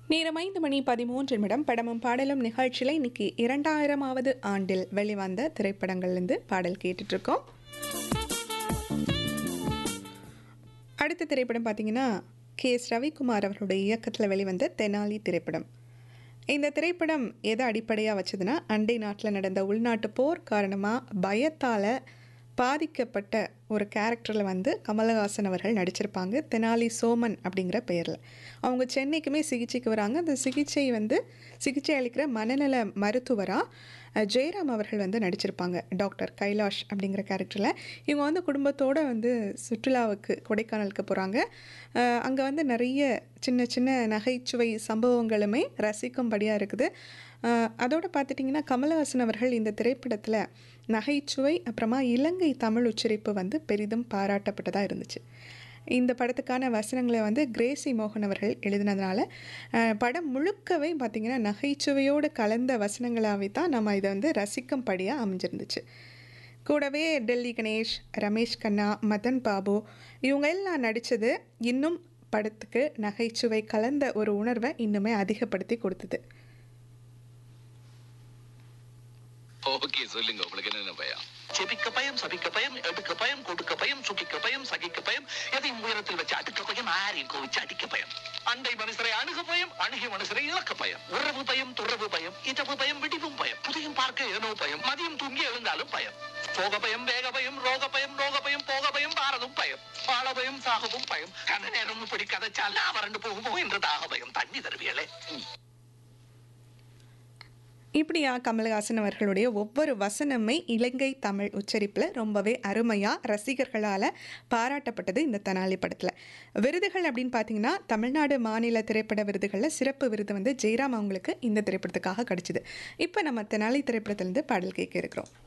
நேரம் ஐந்து மணி பதிமூன்று நிமிடம் படமும் பாடலும் நிகழ்ச்சியில் இன்னைக்கு இரண்டாயிரமாவது ஆண்டில் வெளிவந்த திரைப்படங்கள்லேருந்து பாடல் கேட்டுட்ருக்கோம் அடுத்த திரைப்படம் பார்த்தீங்கன்னா கே எஸ் ரவிக்குமார் அவர்களுடைய இயக்கத்தில் வெளிவந்த தெனாலி திரைப்படம் இந்த திரைப்படம் எதை அடிப்படையாக வச்சதுன்னா அண்டை நாட்டில் நடந்த உள்நாட்டு போர் காரணமாக பயத்தால் பாதிக்கப்பட்ட ஒரு கேரக்டரில் வந்து கமலஹாசன் அவர்கள் நடிச்சிருப்பாங்க தெனாலி சோமன் அப்படிங்கிற பெயரில் அவங்க சென்னைக்குமே சிகிச்சைக்கு வராங்க அந்த சிகிச்சை வந்து சிகிச்சை அளிக்கிற மனநல மருத்துவராக ஜெயராம் அவர்கள் வந்து நடிச்சிருப்பாங்க டாக்டர் கைலாஷ் அப்படிங்கிற கேரக்டரில் இவங்க வந்து குடும்பத்தோடு வந்து சுற்றுலாவுக்கு கொடைக்கானலுக்கு போகிறாங்க அங்கே வந்து நிறைய சின்ன சின்ன நகைச்சுவை சம்பவங்களுமே ரசிக்கும்படியாக இருக்குது அதோடு பார்த்துட்டிங்கன்னா கமலஹாசன் அவர்கள் இந்த திரைப்படத்தில் நகைச்சுவை அப்புறமா இலங்கை தமிழ் உச்சரிப்பு வந்து பெரிதும் பாராட்டப்பட்டதாக இருந்துச்சு இந்த படத்துக்கான வசனங்களை வந்து கிரேசி மோகன் அவர்கள் எழுதினதுனால படம் முழுக்கவே பார்த்திங்கன்னா நகைச்சுவையோடு கலந்த வசனங்களாகவே தான் நம்ம இதை வந்து ரசிக்கும்படியாக அமைஞ்சிருந்துச்சு கூடவே டெல்லி கணேஷ் ரமேஷ் கண்ணா மதன் பாபு இவங்க எல்லாம் நடித்தது இன்னும் படத்துக்கு நகைச்சுவை கலந்த ஒரு உணர்வை இன்னுமே அதிகப்படுத்தி கொடுத்தது ஓகே சொல்லுங்க உங்களுக்கு என்னென்ன பயம் செபிக்க பயம் சபிக்க பயம் எடுக்க பயம் கொடுக்க பயம் சுகிக்க பயம் சகிக்க பயம் எதையும் உயரத்தில் வச்சு அடுக்க பயம் ஆரையும் கோவிச்சு அடிக்க பயம் அண்டை மனுஷரை அணுக பயம் அணுகிய மனுஷரை இழக்க பயம் உறவு பயம் துறவு பயம் இதவு பயம் விடிவும் பயம் புதையும் பார்க்க ஏனோ பயம் மதியம் தூங்கி எழுந்தாலும் பயம் போக பயம் வேக பயம் ரோக பயம் ரோக பயம் போக பயம் பாரதும் பயம் வாழ பயம் சாகவும் பயம் கண்ண நேரம் இப்படி கதைச்சால் நான் வறண்டு போகுமோ என்றதாக பயம் தண்ணி தருவியலே இப்படியா கமல்ஹாசன் அவர்களுடைய ஒவ்வொரு வசனமே இலங்கை தமிழ் உச்சரிப்பில் ரொம்பவே அருமையாக ரசிகர்களால் பாராட்டப்பட்டது இந்த தெனாலி படத்தில் விருதுகள் அப்படின்னு பார்த்தீங்கன்னா தமிழ்நாடு மாநில திரைப்பட விருதுகளில் சிறப்பு விருது வந்து ஜெயராம் அவங்களுக்கு இந்த திரைப்படத்துக்காக கிடைச்சிது இப்போ நம்ம தெனாலி திரைப்படத்திலேருந்து பாடல் கேட்க இருக்கிறோம்